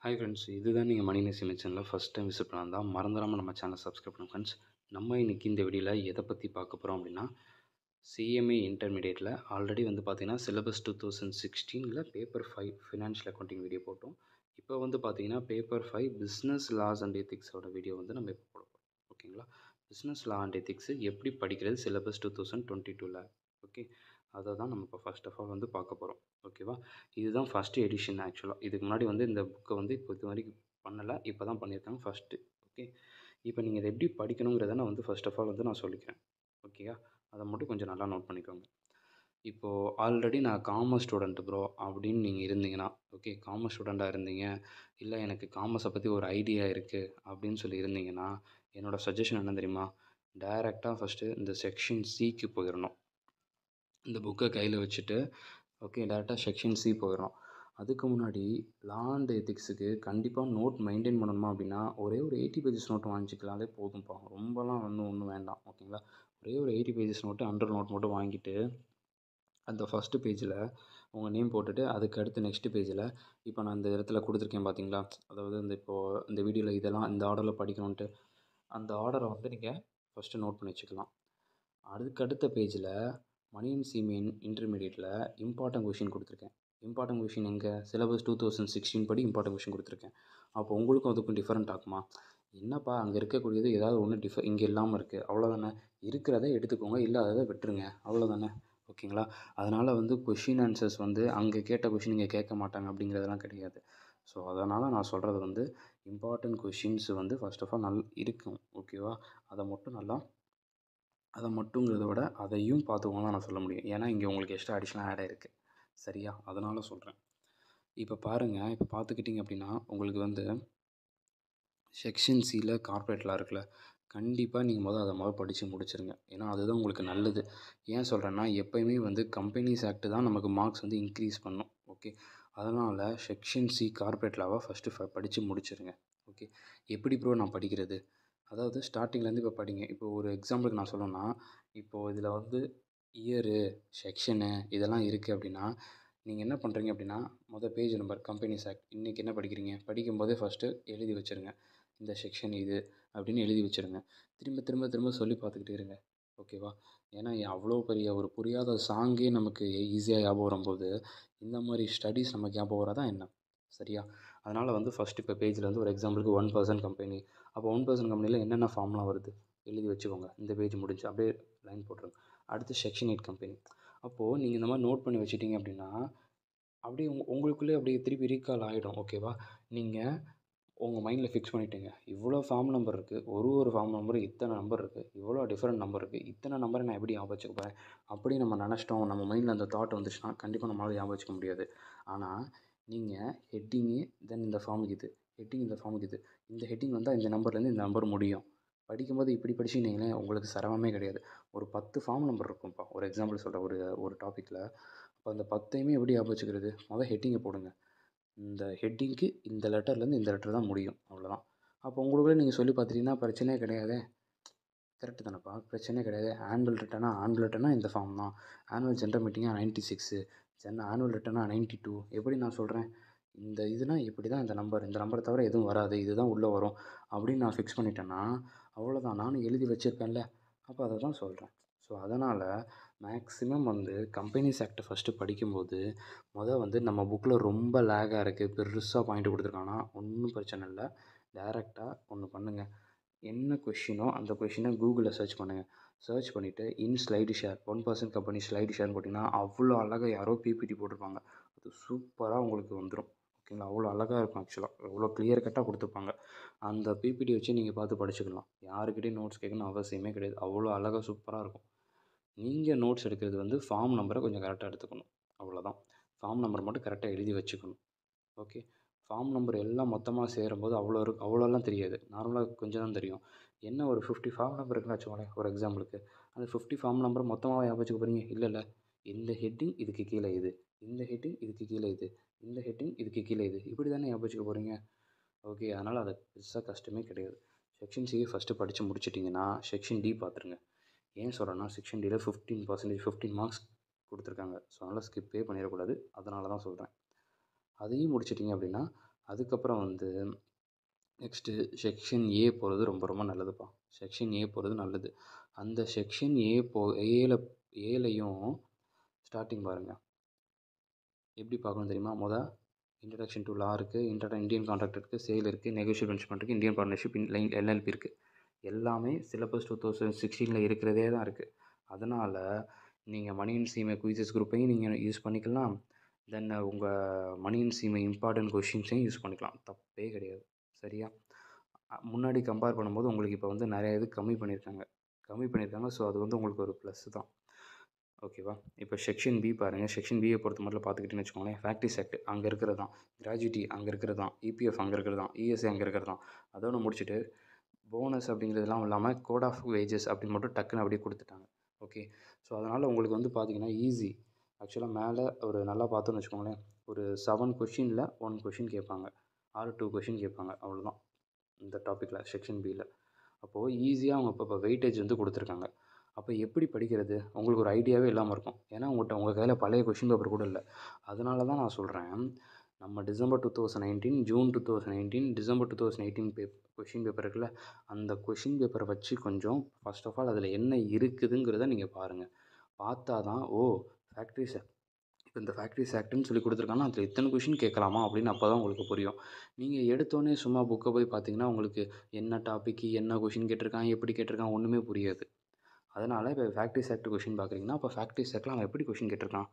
hi friends இதுதான் நீங்கள் மணி நேசி சேனலில் ஃபஸ்ட் டைம் விசிட் பண்ணா தான் மறந்துடாமல் நம்ம சேனலை சப்ஸ்கிரைப் பண்ணுங்க ஃப்ரெண்ட்ஸ் நம்ம இன்றைக்கி இந்த வீடியோவில் எதை பற்றி பார்க்க போகிறோம் அப்படின்னா சிஎம்ஏ இன்டர்மீடியட்டில் ஆல்ரெடி வந்து பார்த்தீங்கன்னா சிலபஸ் டூ தௌசண்ட் சிக்ஸ்டீனில் paper five financial accounting video போட்டோம் இப்போ வந்து பார்த்தீங்கன்னா paper five business laws and எத்திக்ஸோட வீடியோ வந்து நம்ம இப்போ போட போகிறோம் ஓகேங்களா பிஸ்னஸ் லா அண்ட் எத்திக்ஸ் எப்படி படிக்கிறது சிலபஸ் டூ தௌசண்ட் டுவெண்ட்டி டூவில் ஓகே அதை தான் நம்ம இப்போ ஃபர்ஸ்ட் ஆஃப் ஆல் வந்து பார்க்க போகிறோம் ஓகேவா இதுதான் ஃபஸ்ட்டு எடிஷன் ஆக்சுவலாக இதுக்கு முன்னாடி வந்து இந்த புக்கை வந்து இப்போ இது வரைக்கும் பண்ணலை இப்போ தான் பண்ணியிருக்காங்க ஃபஸ்ட்டு ஓகே இப்போ நீங்கள் இதை எப்படி படிக்கணுங்கிறத நான் வந்து ஃபர்ஸ்ட் ஆஃப் ஆல் வந்து நான் சொல்லிக்கிறேன் ஓகேயா அதை மட்டும் கொஞ்சம் நல்லா நோட் பண்ணிக்கோங்க இப்போது ஆல்ரெடி நான் காமர்ஸ் ஸ்டூடெண்ட் ப்ரோ அப்படின்னு நீங்கள் இருந்தீங்கன்னா ஓகே காமர்ஸ் ஸ்டூடெண்ட்டாக இருந்தீங்க இல்லை எனக்கு காமர்ஸை பற்றி ஒரு ஐடியா இருக்குது அப்படின்னு சொல்லி இருந்தீங்கன்னா என்னோடய சஜஷன் என்ன தெரியுமா டைரெக்டாக ஃபஸ்ட்டு இந்த செக்ஷன் சிக்கு போயிடணும் இந்த புக்கை கையில் வச்சுட்டு ஓகே டேரெக்டாக செக்ஷன் சி போயிடணும் அதுக்கு முன்னாடி லா அண்ட் எத்திக்ஸுக்கு கண்டிப்பாக நோட் மெயின்டைன் பண்ணணுமா அப்படின்னா ஒரே ஒரு எயிட்டி பேஜஸ் நோட் வாங்கிக்கலாலே போதும்ப்பா ரொம்பலாம் வந்து ஒன்றும் வேண்டாம் ஓகேங்களா ஒரே ஒரு eighty pages note hundred note மட்டும் வாங்கிட்டு அந்த ஃபஸ்ட்டு பேஜில் உங்கள் நேம் போட்டுட்டு அதுக்கு அடுத்து நெக்ஸ்ட்டு பேஜில் இப்போ நான் இந்த இடத்துல கொடுத்துருக்கேன் பார்த்தீங்களா அதாவது இந்த இப்போது இந்த வீடியோவில் இதெல்லாம் இந்த ஆர்டரில் படிக்கணுன்ட்டு அந்த ஆர்டரை வந்து நீங்கள் ஃபஸ்ட்டு நோட் பண்ணி வச்சுக்கலாம் அதுக்கு அடுத்த பேஜில் மணி அண்ட் சீமியன் இன்டர்மீடியட்டில் இம்பார்ட்டன்ட் கொஷின் கொடுத்துருக்கேன் இம்பார்ட்டன்ட் கொஷின் எங்கே சிலபஸ் டூ தௌசண்ட் சிக்ஸ்டீன் படி இம்பார்ட்டன்ட் கொஷின் கொடுத்துருக்கேன் அப்போ உங்களுக்கும் அதுக்கும் டிஃப்ரெண்ட் ஆகுமா என்னப்பா அங்கே இருக்கக்கூடியது ஏதாவது ஒன்று டிஃப இங்கே இல்லாமல் இருக்குது அவ்வளோதானே இருக்கிறத எடுத்துக்கோங்க இல்லாததை விட்டுருங்க அவ்வளோதானே ஓகேங்களா அதனால் வந்து கொஷின் ஆன்சர்ஸ் வந்து அங்கே கேட்ட கொஷின் இங்கே கேட்க மாட்டாங்க அப்படிங்கிறதெல்லாம் கிடையாது ஸோ அதனால் நான் சொல்கிறது வந்து இம்பார்ட்டன்ட் கொஷின்ஸ் வந்து ஃபஸ்ட் ஆஃப் ஆல் நல் இருக்கும் ஓகேவா அதை மட்டும் நல்லா அதை மட்டுங்கிறத விட அதையும் பார்த்துக்கோங்க தான் நான் சொல்ல முடியும் ஏன்னா இங்கே உங்களுக்கு எக்ஸ்ட்ரா அடிஷ்னலாக ஆட் ஆகிருக்கு சரியா அதனால் சொல்கிறேன் இப்போ பாருங்கள் இப்போ பார்த்துக்கிட்டிங்க அப்படின்னா உங்களுக்கு வந்து செக்ஷன் சியில் கார்ப்பரேட்லாம் இருக்குல்ல கண்டிப்பாக நீங்கள் முதல் அதை முதல் படித்து முடிச்சிருங்க ஏன்னா அதுதான் உங்களுக்கு நல்லது ஏன் சொல்கிறேன்னா எப்போயுமே வந்து கம்பெனிஸ் ஆக்ட் தான் நமக்கு மார்க்ஸ் வந்து இன்க்ரீஸ் பண்ணும் ஓகே அதனால் செக்ஷன் சி கார்ப்பரேட் லாவை ஃபஸ்ட்டு படித்து முடிச்சிருங்க ஓகே எப்படி ப்ரோ நான் படிக்கிறது அதாவது ஸ்டார்டிங்லேருந்து இப்போ படிங்க இப்போ ஒரு எக்ஸாம்பிளுக்கு நான் சொல்லணும்னா இப்போது இதில் வந்து இயரு செக்ஷனு இதெல்லாம் இருக்குது அப்படின்னா நீங்கள் என்ன பண்ணுறீங்க அப்படின்னா மொதல் பேஜ் நம்பர் கம்பெனிஸ் ஆக்ட் இன்றைக்கி என்ன படிக்கிறீங்க படிக்கும்போதே ஃபஸ்ட்டு எழுதி வச்சுருங்க இந்த செக்ஷன் இது அப்படின்னு எழுதி வச்சுருங்க திரும்ப திரும்ப திரும்ப சொல்லி பார்த்துக்கிட்டே இருங்க ஓகேவா ஏன்னா அவ்வளோ பெரிய ஒரு புரியாத சாங்கே நமக்கு ஈஸியாக ஞாபகம் வரும்போது இந்த மாதிரி ஸ்டடீஸ் நமக்கு ஞாபகம் வராதா என்ன சரியா அதனால் வந்து ஃபஸ்ட் இப்போ பேஜில் வந்து ஒரு எக்ஸாம்பிளுக்கு ஒன் பர்சன்ட் கம்பெனி அப்போ ஒன் பர்சன்ட் கம்பெனியில் என்னென்ன ஃபார்ம்லாம் வருது எழுதி வச்சுக்கோங்க இந்த பேஜ் முடிஞ்சு அப்படியே லைன் போட்டுருங்க அடுத்து செக்ஷன் எயிட் கம்பெனி அப்போது நீங்கள் இந்த மாதிரி நோட் பண்ணி வச்சுட்டிங்க அப்படின்னா அப்படியே உங் உங்களுக்குள்ளே அப்படியே திருப்பி ரீகால் ஆகிடும் ஓகேவா நீங்கள் உங்கள் மைண்டில் ஃபிக்ஸ் பண்ணிட்டீங்க இவ்வளோ ஃபார்ம் நம்பர் இருக்குது ஒரு ஒரு ஃபார்ம் நம்பரும் இத்தனை நம்பர் இருக்குது இவ்வளோ டிஃப்ரெண்ட் நம்பர் இருக்குது இத்தனை நம்பரை நான் எப்படி ஞாபகம் வச்சுக்க போகிறேன் அப்படி நம்ம நினச்சிட்டோம் நம்ம மைண்டில் அந்த தாட் வந்துச்சுன்னா கண்டிப்பாக நம்மளால் ஞாபகம் வச்சுக்க முடியாது ஆனால் நீங்கள் ஹெட்டிங்கு தென் இந்த ஃபார்முக்கு இது ஹெட்டிங் இந்த ஃபார்முக்கு இது இந்த ஹெட்டிங் வந்தால் இந்த நம்பர்லேருந்து இந்த நம்பர் முடியும் படிக்கும்போது இப்படி படிச்சுக்கிட்டீங்களேன் உங்களுக்கு சிரமமே கிடையாது ஒரு பத்து ஃபார்ம் நம்பர் இருக்கும்ப்பா ஒரு எக்ஸாம்பிள் சொல்கிறேன் ஒரு ஒரு டாப்பிக்கில் அப்போ அந்த பத்தையுமே எப்படி ஞாபகம் வச்சுக்கிறது மொதல் ஹெட்டிங்கை போடுங்க இந்த ஹெட்டிங்க்கு இந்த லெட்டர்லேருந்து இந்த லெட்டர் தான் முடியும் அவ்வளோதான் அப்போ உங்களுக்குள்ளே நீங்கள் சொல்லி பார்த்துட்டீங்கன்னா பிரச்சனையே கிடையாதே கரெக்டு தானேப்பா பிரச்சனையே கிடையாது ஆனுவல் ரிட்டனா ஆனுவல் ரிட்டனா இந்த ஃபார்ம் தான் ஆனுவல் ஜென்ரல் மீட்டிங்காக நைன்ட்டி சிக்ஸு ஜென் ஆனுவல் ரிட்டனா நைன்ட்டி டூ எப்படி நான் சொல்கிறேன் இந்த இதுனா இப்படி தான் இந்த நம்பர் இந்த நம்பரை தவிர எதுவும் வராது இதுதான் உள்ளே வரும் அப்படின்னு நான் ஃபிக்ஸ் பண்ணிட்டேன்னா அவ்வளோதான் நானும் எழுதி வச்சுருப்பேன்ல அப்போ அதை தான் சொல்கிறேன் ஸோ அதனால் மேக்ஸிமம் வந்து கம்பெனிஸ் ஆக்டை ஃபஸ்ட்டு படிக்கும்போது மொதல் வந்து நம்ம புக்கில் ரொம்ப லேகாக இருக்குது பெருசாக பாயிண்ட் கொடுத்துருக்காங்கன்னா ஒன்றும் பிரச்சனை இல்லை டேரெக்டாக ஒன்று பண்ணுங்கள் என்ன கொஷினோ அந்த கொஷினை கூகுளில் சர்ச் பண்ணுங்கள் சர்ச் பண்ணிவிட்டு in slide share one percent company slide ஷேர்னு போட்டிங்கன்னா அவ்வளோ அழகாக யாரோ பிபிடி போட்டிருப்பாங்க அது சூப்பராக உங்களுக்கு வந்துடும் ஓகேங்களா அவ்வளோ அழகாக இருக்கும் ஆக்சுவலாக அவ்வளோ கிளியர் கட்டாக கொடுத்துருப்பாங்க அந்த பிபிடி வச்சு நீங்கள் பார்த்து படிச்சுக்கலாம் யாருக்கிட்டையும் நோட்ஸ் கேட்கணும் அவசியமே கிடையாது அவ்வளோ அழகாக சூப்பராக இருக்கும் நீங்கள் நோட்ஸ் எடுக்கிறது வந்து ஃபார்ம் நம்பரை கொஞ்சம் கரெக்டாக எடுத்துக்கணும் அவ்வளோதான் ஃபார்ம் நம்பர் மட்டும் கரெக்டாக எழுதி வச்சுக்கணும் ஓகே ஃபார்ம் நம்பர் எல்லாம் மொத்தமாக சேரும்போது அவ்வளோ இருக்கு அவ்வளோலாம் தெரியாது நார்மலாக கொஞ்சம் தான் தெரியும் என்ன ஒரு ஃபிஃப்டி ஃபார்ம் நம்பர் இருக்குன்னு வச்சுக்கோங்களேன் ஒரு எக்ஸாம்பிளுக்கு அந்த ஃபிஃப்டி ஃபார்ம் நம்பர் மொத்தமாக ஞாபகம் வச்சுக்க போகிறீங்க இல்லை இல்லை இந்த ஹெட்டிங் இதுக்கு கீழே இது இந்த ஹெட்டிங் இதுக்கு கீழே இது இந்த ஹெட்டிங் இதுக்கு கீழே இது இப்படி தானே ஞாபகம் வச்சுக்க போகிறீங்க ஓகே அதனால் அது பெருசாக கஷ்டமே கிடையாது செக்ஷன் சி ஃபஸ்ட்டு படித்து முடிச்சிட்டிங்கன்னா செக்ஷன் டி பார்த்துருங்க ஏன் சொல்கிறேன்னா செக்ஷன் டியில் ஃபிஃப்டீன் பர்சன்டேஜ் ஃபிஃப்டீன் மார்க்ஸ் கொடுத்துருக்காங்க ஸோ அதனால் ஸ்கிப்பே பண்ணிடக்கூடாது அதனால தான் சொல்கிறேன் அதையும் முடிச்சிட்டிங்க அப்படின்னா அதுக்கப்புறம் வந்து நெக்ஸ்ட்டு செக்ஷன் ஏ போகிறது ரொம்ப ரொம்ப நல்லதுப்பா செக்ஷன் ஏ போகிறது நல்லது அந்த செக்ஷன் ஏ போ ஏல ஏலையும் ஸ்டார்டிங் பாருங்கள் எப்படி பார்க்கணும் தெரியுமா மொதல் இன்ட்ரடக்ஷன் டு லா இருக்குது இன்ட்ரட இந்தியன் கான்ட்ராக்ட் இருக்குது சேல் இருக்குது நெகோஷியல் பென்ச்மெண்ட் இருக்குது இந்தியன் பார்ட்னர்ஷிப் லைன் எல்எல்பி இருக்குது எல்லாமே சிலபஸ் டூ தௌசண்ட் சிக்ஸ்டீனில் இருக்கிறதே தான் இருக்குது அதனால் நீங்கள் மணி அண்ட் சீமை குயிசஸ் குரூப்பையும் நீங்கள் யூஸ் பண்ணிக்கலாம் தென் உங்கள் மணி அண்ட் சீமை இம்பார்ட்டன்ட் கொஷின்ஸையும் யூஸ் பண்ணிக்கலாம் தப்பே கிடையாது சரியா அ- முன்னாடி கம்பேர் பண்ணும்போது உங்களுக்கு இப்போ வந்து நிறைய இது கம்மி பண்ணியிருக்காங்க கம்மி பண்ணியிருக்காங்க ஸோ அது வந்து உங்களுக்கு ஒரு ப்ளஸ் தான் ஓகேவா இப்போ செக்ஷன் பி பாருங்கள் செக்ஷன் பியை பொறுத்த மட்டும் பார்த்துக்கிட்டேன்னு வச்சுக்கோங்களேன் ஃபேக்ட்ரி செக்ட் அங்கே இருக்கிறது தான் கிராஜுவிட்டி அங்கே இருக்கிறது தான் இபிஎஃப் அங்கே இருக்கிறது தான் இஎஸ்ஐ அங்கே இருக்கிறது தான் அதோட முடிச்சுட்டு போனஸ் அப்படிங்கிறதுலாம் இல்லாமல் கோட் ஆஃப் வேஜஸ் அப்படின்னு மட்டும் டக்குன்னு அப்படியே கொடுத்துட்டாங்க ஓகே ஸோ அதனால் உங்களுக்கு வந்து பார்த்தீங்கன்னா ஈஸி ஆக்சுவலாக மேலே ஒரு நல்லா பார்த்தோன்னு வச்சுக்கோங்களேன் ஒரு செவன் கொஷினில் ஒன் கொஷின் கேட்பாங்க ஆறு டூ கொஷின் கேட்பாங்க அவ்வளோதான் இந்த டாப்பிக்கில் செக்ஷன் பியில் அப்போது ஈஸியாக அவங்க இப்போ இப்போ வெயிட்டேஜ் வந்து கொடுத்துருக்காங்க அப்போ எப்படி படிக்கிறது உங்களுக்கு ஒரு ஐடியாவே இல்லாமல் இருக்கும் ஏன்னா உங்கள்கிட்ட உங்கள் கையில் பழைய கொஷின் பேப்பர் கூட இல்லை அதனால தான் நான் சொல்கிறேன் நம்ம December two thousand nineteen June two thousand nineteen December two thousand eighteen பே கொஷின் பேப்பர் இருக்குல்ல அந்த கொஷின் பேப்பரை வச்சு கொஞ்சம் ஃபர்ஸ்ட் ஆஃப் ஆல் அதில் என்ன இருக்குதுங்கிறத நீங்கள் பாருங்கள் பார்த்தா தான் ஓ ஃபேக்ட்ரி செக் இப்போ இந்த ஃபேக்ட்ரி ஆக்ட்னு சொல்லி கொடுத்துருக்காங்கன்னா அதில் இத்தனை கொஷின் கேட்கலாமா அப்படின்னு அப்போ தான் உங்களுக்கு புரியும் நீங்கள் எடுத்தோடனே சும்மா புக்கை போய் பார்த்தீங்கன்னா உங்களுக்கு என்ன டாப்பிக்கு என்ன கொஷின் கேட்டிருக்கான் எப்படி கேட்டிருக்கான் ஒன்றுமே புரியாது அதனால் இப்போ ஃபேக்ட்ரி ஆக்ட் கொஷின் பார்க்குறீங்கன்னா அப்போ ஃபேக்ட்ரி ஆக்டில் அவன் எப்படி கொஷின் கேட்டிருக்கான்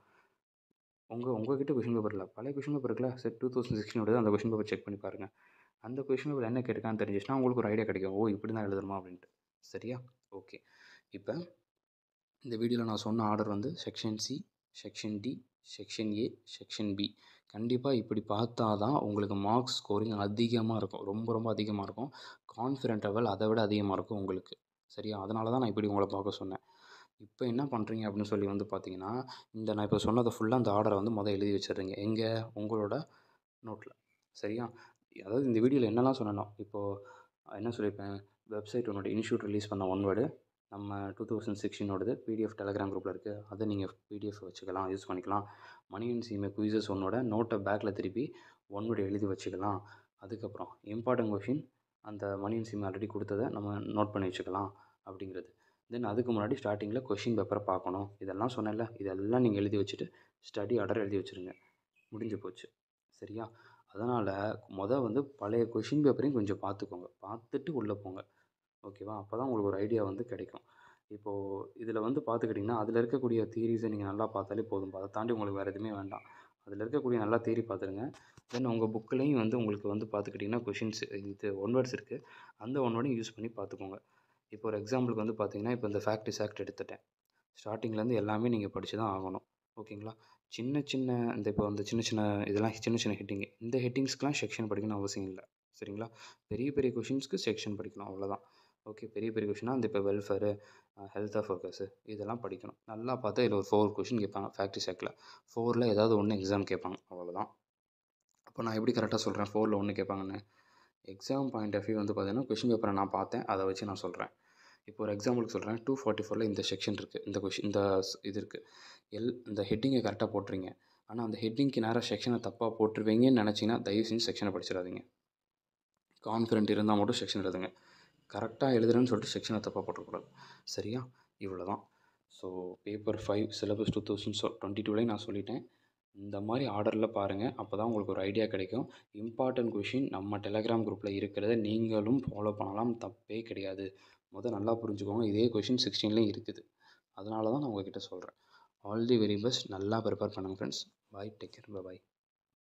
உங்கள் உங்ககிட்ட கொஷின் பேப்பர் இல்லை பழைய கொஷின் பேப்பர் இருக்குல்ல செட் டூ தௌசண்ட் சிக்ஸ்டீனோட அந்த கொஷின் பேப்பர் செக் பண்ணி பாருங்கள் அந்த கொஷின் பேப்பர் என்ன கேட்டிருக்கான்னு தெரிஞ்சிச்சுன்னா உங்களுக்கு ஒரு ஐடியா கிடைக்கும் ஓ இப்படி தான் எழுதணுமா அப்படின்ட்டு சரியா ஓகே இப்போ இந்த வீடியோவில் நான் சொன்ன ஆர்டர் வந்து section C section D section A section B கண்டிப்பாக இப்படி பார்த்தா தான் உங்களுக்கு மார்க்ஸ் ஸ்கோரிங் அதிகமாக இருக்கும் ரொம்ப ரொம்ப அதிகமாக இருக்கும் கான்ஃபிடென்ட் லெவல் அதை விட அதிகமாக இருக்கும் உங்களுக்கு சரியா அதனால தான் நான் இப்படி உங்களை பார்க்க சொன்னேன் இப்போ என்ன பண்ணுறீங்க அப்படின்னு சொல்லி வந்து பார்த்தீங்கன்னா இந்த நான் இப்போ சொன்னதை ஃபுல்லாக அந்த ஆர்டரை வந்து முதல் எழுதி வச்சிடுறீங்க எங்கே உங்களோட நோட்டில் சரியா அதாவது இந்த வீடியோவில் என்னெல்லாம் சொன்னனோ இப்போது என்ன சொல்லியிருப்பேன் வெப்சைட் உன்னோட இன்ஸ்டியூட் ரிலீஸ் பண்ண ஒன் வேர்டு நம்ம டூ தௌசண்ட் சிக்ஸ்டீனோடது பிடிஎஃப் டெலகிராம் குரூப்பில் இருக்குது அதை நீங்கள் பிடிஎஃப் வச்சுக்கலாம் யூஸ் பண்ணிக்கலாம் மணி அண்ட் சீமை குயிசஸ் ஒன்னோட நோட்டை பேக்கில் திருப்பி ஒன் வேர்டு எழுதி வச்சுக்கலாம் அதுக்கப்புறம் இம்பார்ட்டன்ட் கொஷின் அந்த மணி அண்ட் சீமை ஆல்ரெடி கொடுத்ததை நம்ம நோட் பண்ணி வச்சுக்கலாம் அப்படிங்கிறது தென் அதுக்கு முன்னாடி ஸ்டார்டிங்கில் கொஷின் பேப்பரை பார்க்கணும் இதெல்லாம் சொன்னேன்ல இதெல்லாம் நீங்கள் எழுதி வச்சுட்டு ஸ்டடி ஆர்டர் எழுதி வச்சுருங்க முடிஞ்சு போச்சு சரியா அதனால் மொதல் வந்து பழைய கொஷின் பேப்பரையும் கொஞ்சம் பார்த்துக்கோங்க பார்த்துட்டு உள்ளே போங்க ஓகேவா அப்போ தான் உங்களுக்கு ஒரு ஐடியா வந்து கிடைக்கும் இப்போது இதில் வந்து பார்த்துக்கிட்டிங்கன்னா அதில் இருக்கக்கூடிய தியரிஸை நீங்கள் நல்லா பார்த்தாலே போதும் அதை தாண்டி உங்களுக்கு வேறு எதுவுமே வேண்டாம் அதில் இருக்கக்கூடிய நல்லா தியரி பார்த்துருங்க தென் உங்கள் புக்லேயும் வந்து உங்களுக்கு வந்து பார்த்துக்கிட்டிங்கன்னா கொஷின்ஸ் இது ஒன் வேர்ட்ஸ் இருக்குது அந்த ஒன் வேர்டையும் யூஸ் பண்ணி பார்த்துக்கோங்க இப்போ ஒரு எக்ஸாம்பிளுக்கு வந்து பார்த்தீங்கன்னா இப்போ இந்த ஃபேக்ட்ரிஸ் ஆக்ட் எடுத்துட்டேன் ஸ்டார்டிங்லேருந்து எல்லாமே நீங்கள் படித்து தான் ஆகணும் ஓகேங்களா சின்ன சின்ன இந்த இப்போ இந்த சின்ன சின்ன இதெல்லாம் சின்ன சின்ன ஹெட்டிங் இந்த ஹெட்டிங்ஸ்க்கெலாம் செக்ஷன் படிக்கணும் அவசியம் இல்லை சரிங்களா பெரிய பெரிய கொஷின்ஸ்க்கு செக்ஷன் படிக்கணும் அவ்வளோதான் ஓகே பெரிய பெரிய கொஷினாக இந்த இப்போ வெல்ஃபேரு ஹெல்த் ஆஃப் ஒர்க்கர்ஸு இதெல்லாம் படிக்கணும் நல்லா பார்த்தா இதில் ஒரு ஃபோர் கொஷின் கேட்பாங்க ஃபேக்ட்ரி செக்கில் ஃபோரில் ஏதாவது ஒன்று எக்ஸாம் கேட்பாங்க அவ்வளோதான் அப்போ நான் எப்படி கரெக்டாக சொல்கிறேன் ஃபோரில் ஒன்று கேட்பாங்கன்னு எக்ஸாம் பாயிண்ட் ஆஃப் வியூ வந்து பார்த்தீங்கன்னா கொஷின் பேப்பரை நான் பார்த்தேன் அதை வச்சு நான் சொல்கிறேன் இப்போ ஒரு எக்ஸாம்பிளுக்கு சொல்கிறேன் டூ ஃபார்ட்டி ஃபோரில் இந்த செக்ஷன் இருக்குது இந்த கொஷின் இந்த ஸ்- இது இருக்குது எல் இந்த ஹெட்டிங்கை கரெக்டாக போட்டுறீங்க ஆனால் அந்த ஹெட்டிங்க்கு நேராக செக்ஷனை தப்பாக போட்டுருவீங்கன்னு நினச்சிங்கன்னா தயவு செஞ்சு செக்ஷனை படிச்சிடாதீங்க கான்ஃபிடென்ட் இருந்தால் மட்டும் செக்ஷன் எழுதுங்க கரெக்டாக எழுதுறேன்னு சொல்லிட்டு செக்ஷனை தப்பாக போட்டக்கூடாது சரியா இவ்வளோ தான் so paper five syllabus two thousand so twenty டூலேயும் நான் சொல்லிட்டேன் இந்த மாதிரி ஆர்டரில் பாருங்கள் அப்போ தான் உங்களுக்கு ஒரு ஐடியா கிடைக்கும் இம்பார்ட்டன்ட் கொஷின் நம்ம டெலகிராம் குரூப்பில் இருக்கிறத நீங்களும் ஃபாலோ பண்ணலாம் தப்பே கிடையாது முதல் நல்லா புரிஞ்சுக்கோங்க இதே கொஷின் சிக்ஸ்டீன்லேயும் இருக்குது அதனால தான் நான் உங்ககிட்ட சொல்கிறேன் ஆல் தி வெரி பெஸ்ட் நல்லா ப்ரிப்பேர் பண்ணுங்கள் ஃப்ரெண்ட்ஸ் பாய் டேக் கேர் பாய்